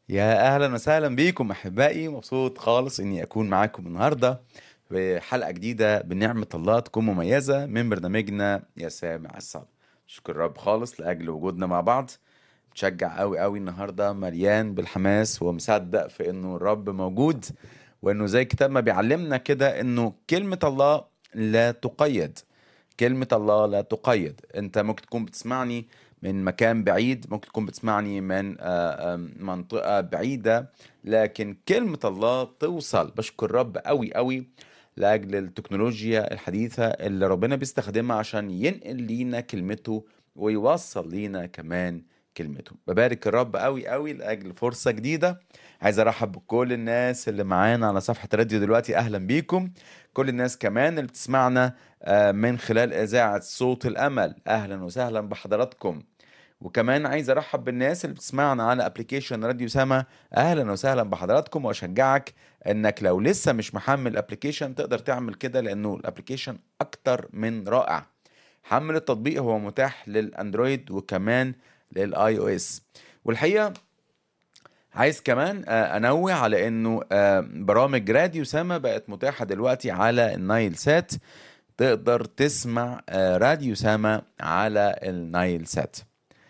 يا اهلا وسهلا بيكم احبائي مبسوط خالص اني اكون معاكم النهارده في حلقه جديده بنعمه الله تكون مميزه من برنامجنا يا سامع الصلاة شكر الرب خالص لاجل وجودنا مع بعض متشجع قوي قوي النهارده مليان بالحماس ومصدق في انه الرب موجود وانه زي الكتاب ما بيعلمنا كده انه كلمه الله لا تقيد كلمة الله لا تقيد انت ممكن تكون بتسمعني من مكان بعيد ممكن تكون بتسمعني من آه، آم، منطقة بعيدة لكن كلمة الله توصل بشكر رب قوي قوي لأجل التكنولوجيا الحديثة اللي ربنا بيستخدمها عشان ينقل لينا كلمته ويوصل لينا كمان كلمته ببارك الرب قوي قوي لأجل فرصة جديدة عايز ارحب بكل الناس اللي معانا على صفحة راديو دلوقتي اهلا بيكم كل الناس كمان اللي بتسمعنا آه، من خلال اذاعة صوت الامل اهلا وسهلا بحضراتكم وكمان عايز ارحب بالناس اللي بتسمعنا على ابلكيشن راديو سما اهلا وسهلا بحضراتكم واشجعك انك لو لسه مش محمل الابلكيشن تقدر تعمل كده لانه الابلكيشن اكتر من رائع حمل التطبيق هو متاح للاندرويد وكمان للاي او اس والحقيقه عايز كمان آه، انوه على انه آه، برامج راديو سما بقت متاحه دلوقتي على النايل سات تقدر تسمع آه، راديو سما على النايل سات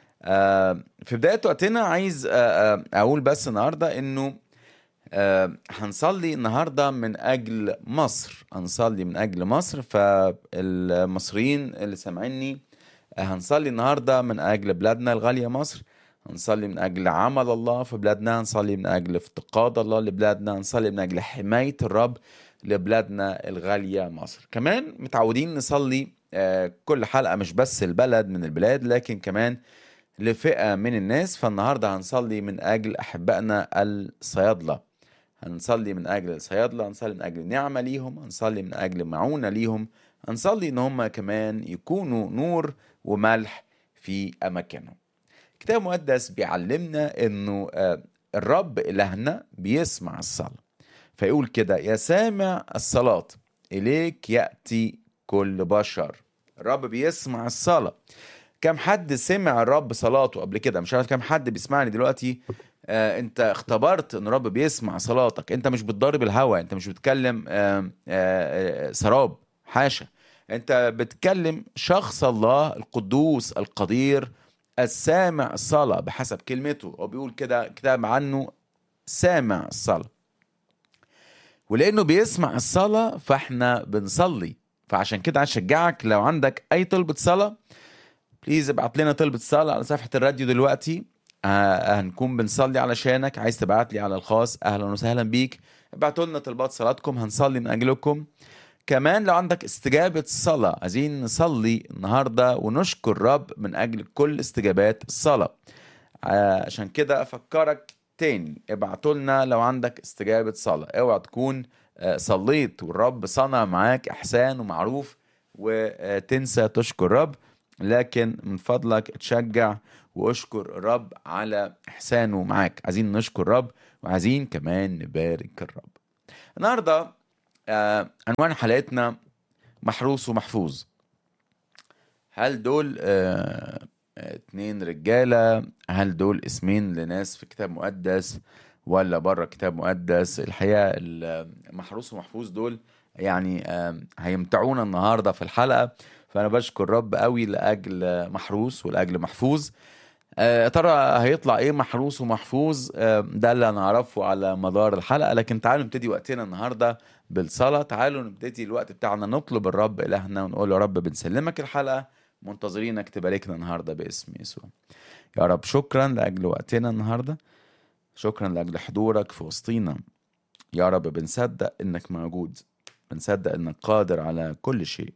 آه، في بداية وقتنا عايز آه، آه، أقول بس النهاردة إنه آه، هنصلي النهاردة من أجل مصر هنصلي من أجل مصر فالمصريين اللي سامعيني آه، هنصلي النهاردة من أجل بلادنا الغالية مصر هنصلي من أجل عمل الله في بلادنا هنصلي من أجل افتقاد الله لبلادنا هنصلي من أجل حماية الرب لبلادنا الغالية مصر كمان متعودين نصلي آه، كل حلقة مش بس البلد من البلاد لكن كمان لفئة من الناس فالنهاردة هنصلي من أجل أحبائنا الصيادلة هنصلي من أجل الصيادلة هنصلي من أجل نعمة ليهم هنصلي من أجل معونة ليهم هنصلي إن هم كمان يكونوا نور وملح في أماكنهم كتاب مقدس بيعلمنا إنه آه، الرب إلهنا بيسمع الصلاة فيقول كده يا سامع الصلاة إليك يأتي كل بشر الرب بيسمع الصلاة كم حد سمع الرب صلاته قبل كده مش عارف كم حد بيسمعني دلوقتي آه انت اختبرت ان الرب بيسمع صلاتك انت مش بتضرب الهوا انت مش بتكلم آه آه آه سراب حاشا انت بتكلم شخص الله القدوس القدير السامع الصلاة بحسب كلمته هو بيقول كده كتاب عنه سامع الصلاة ولانه بيسمع الصلاة فاحنا بنصلي فعشان كده عايز اشجعك لو عندك اي طلبة صلاة بليز ابعت لنا طلبة صلاة على صفحة الراديو دلوقتي آه، هنكون بنصلي علشانك عايز تبعت لي على الخاص اهلا وسهلا بيك ابعتوا لنا طلبات صلاتكم هنصلي من اجلكم كمان لو عندك استجابة صلاة عايزين نصلي النهاردة ونشكر الرب من أجل كل استجابات الصلاة آه، عشان كده أفكرك تاني ابعتوا لنا لو عندك استجابة صلاة اوعى تكون آه، صليت والرب صنع معاك إحسان ومعروف وتنسى تشكر الرب لكن من فضلك تشجع واشكر الرب على إحسانه معاك عايزين نشكر الرب وعايزين كمان نبارك الرب النهارده آه، عنوان حلقتنا محروس ومحفوظ هل دول آه، آه، اتنين رجالة هل دول اسمين لناس في كتاب مقدس ولا بره كتاب مقدس الحقيقة المحروس ومحفوظ دول يعني آه، هيمتعونا النهاردة في الحلقة فأنا بشكر رب قوي لأجل محروس ولأجل محفوظ آه، يا ترى هيطلع ايه محروس ومحفوظ آه، ده اللي هنعرفه على مدار الحلقه لكن تعالوا نبتدي وقتنا النهارده بالصلاه تعالوا نبتدي الوقت بتاعنا نطلب الرب الهنا ونقول يا رب بنسلمك الحلقه منتظرينك تباركنا النهارده باسم يسوع يا رب شكرا لاجل وقتنا النهارده شكرا لاجل حضورك في وسطينا يا رب بنصدق انك موجود بنصدق انك قادر على كل شيء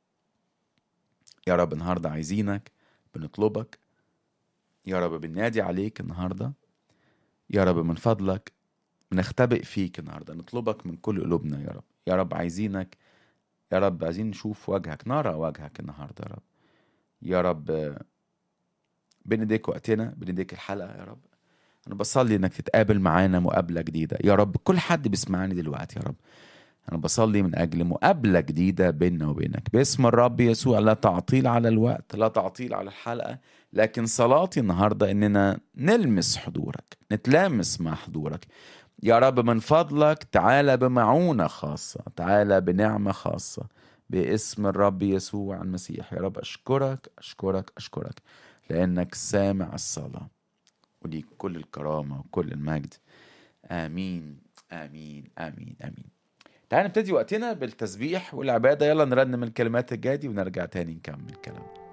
يا رب النهارده عايزينك بنطلبك يا رب بننادي عليك النهارده يا رب من فضلك بنختبئ فيك النهارده نطلبك من كل قلوبنا يا رب يا رب عايزينك يا رب عايزين نشوف وجهك نرى وجهك النهارده يا رب يا رب آه، بين ايديك وقتنا بين ايديك الحلقه يا رب انا بصلي انك تتقابل معانا مقابله جديده يا رب كل حد بيسمعني دلوقتي يا رب انا بصلي من اجل مقابله جديده بيننا وبينك باسم الرب يسوع لا تعطيل على الوقت لا تعطيل على الحلقه لكن صلاتي النهارده اننا نلمس حضورك نتلامس مع حضورك يا رب من فضلك تعالى بمعونة خاصة تعالى بنعمة خاصة باسم الرب يسوع المسيح يا رب أشكرك أشكرك أشكرك لأنك سامع الصلاة وليك كل الكرامة وكل المجد آمين آمين آمين آمين تعالى نبتدي وقتنا بالتسبيح والعبادة يلا نرنم الكلمات الجاية دي ونرجع تاني نكمل كلامنا